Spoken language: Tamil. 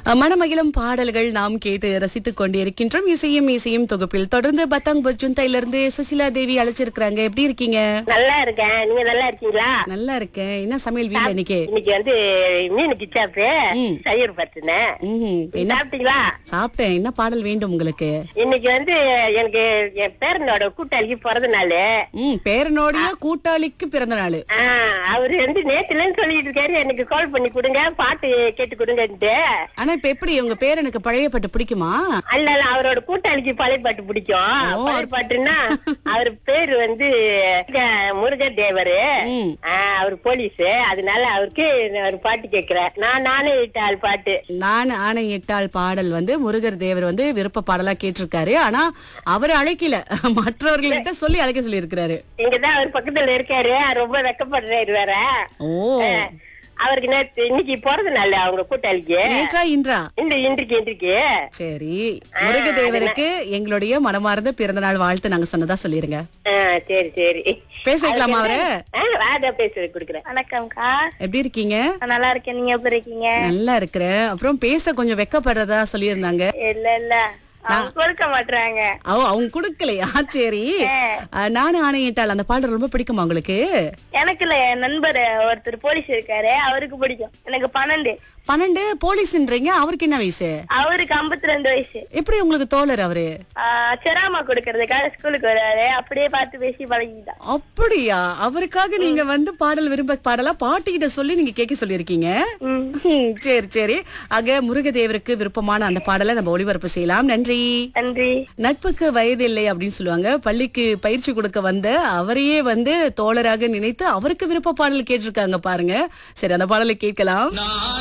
அஹ், மனமகிழும் பாடல்கள் நாம் கேட்டு ரசித்துக் கொண்டிருக்கின்றோம் இசையும் இசையும் தொகுப்பில் தொடர்ந்து பத்தாங் பஜுந்தையில இருந்து சுசிலா தேவி அழைச்சிருக்கிறாங்க எப்படி இருக்கீங்க நல்லா இருக்கேன் நீங்க நல்லா இருக்கீங்களா நல்லா இருக்கேன் என்ன சமையல் வீட்ல இன்னைக்கு இன்னைக்கு வந்து மீன் கிச்சாப்பு ம். தயிர் பத்துனேன் ம்ஹும். என்ன சாப்பிட்டீங்களா சாப்பிட்டேன் என்ன பாடல் வேண்டும் உங்களுக்கு இன்னைக்கு வந்து எனக்கு என் பேரனோட கூட்டாளிக்கு பிறந்த நாள் ம் பேரனோடைய கூட்டாளிக்கு பிறந்த நாள் அவரு வந்து நேத்துல சொல்லிட்டு இருக்காரு எனக்கு கால் பண்ணி கொடுங்க பாட்டு கேட்டு கொடுங்கன்ட்டு ஆனா இப்ப எப்படி உங்க பேரனுக்கு பழைய பாட்டு பிடிக்குமா அல்ல அல்ல, அவரோட கூட்டாளிக்கு பழைய பாட்டு பிடிக்கும் ஓ. பழைய பாட்டுன்னா அவர் பேரு வந்து முருகர் தேவரு ம். அவர் போலீஸ் அதனால அவருக்கு ஒரு பாட்டு கேக்குறேன் நான் நானே இட்டாள் பாட்டு நான் ஆணையிட்டால் பாடல் வந்து முருகர் தேவர் வந்து விருப்ப பாடலா கேட்டிருக்காரு ஆனா அவர் அழைக்கல மற்றவர்கள்கிட்ட சொல்லி அழைக்க சொல்லி இருக்கிறாரு இங்கதான் அவர் பக்கத்துல இருக்காரு ரொம்ப வெக்கப்படுறாரு வேற ஓ அவருக்கு நேத்து இன்னைக்கு பிறந்த நாள் அவங்க கூட்டாளிக்கு நேற்றா இன்றா இந்த இன்றைக்கு இன்றைக்கு சரி முருகதேவருக்கு எங்களுடைய மனமார்ந்த பிறந்த நாள் வாழ்த்து நாங்க சொன்னதா சொல்லிருங்க ஆ, சரி சரி பேச வைக்கலாமா அவரை ராஜா பேசுறது கொடுக்குறேன் வணக்கம்க்கா எப்படி இருக்கீங்க நான் நல்லா இருக்கேன் நீங்க எப்படி இருக்கீங்க நல்லா இருக்கிறேன் அப்புறம் பேச கொஞ்சம் வெக்கப்படுறதா சொல்லியிருந்தாங்க இல்ல இல்ல அவங்க கொடுக்க மாட்டாங்க ஓ அவங்க கொடுக்கலையா சரி அஹ், நானும் ஆணையிட்டால் அந்த பாடல் ரொம்ப பிடிக்குமா உங்களுக்கு எனக்கு இல்ல என் நண்பர் ஒருத்தர் போலீஸ் இருக்காரு அவருக்கு பிடிக்கும் எனக்கு பன்னெண்டு பன்னெண்டு போலீஸ்ன்றீங்க அவருக்கு என்ன வயசு அவருக்கு 52 ரெண்டு வயசு எப்படி உங்களுக்கு தோழர் அவரு ஆஹ் செராமா கொடுக்கறதுக்காக ஸ்கூலுக்கு வராரு அப்படியே பார்த்து பேசி பழகிட்டான் அப்படியா அவருக்காக நீங்க வந்து பாடல் விரும்ப பாடலா பாட்டிக்கிட்ட சொல்லி நீங்க கேட்க சொல்லியிருக்கீங்க ம். ஹம், சரி சரி ஆக முருகதேவருக்கு விருப்பமான அந்த பாடலை நம்ம ஒளிபரப்பு செய்யலாம் நன்றி நன்றி நட்புக்கு வயது இல்லை அப்படின்னு சொல்லுவாங்க பள்ளிக்கு பயிற்சி கொடுக்க வந்த அவரையே வந்து தோழராக நினைத்து அவருக்கு விருப்ப பாடல் கேட்டிருக்காங்க பாருங்க சரி அந்த பாடலை கேட்கலாம்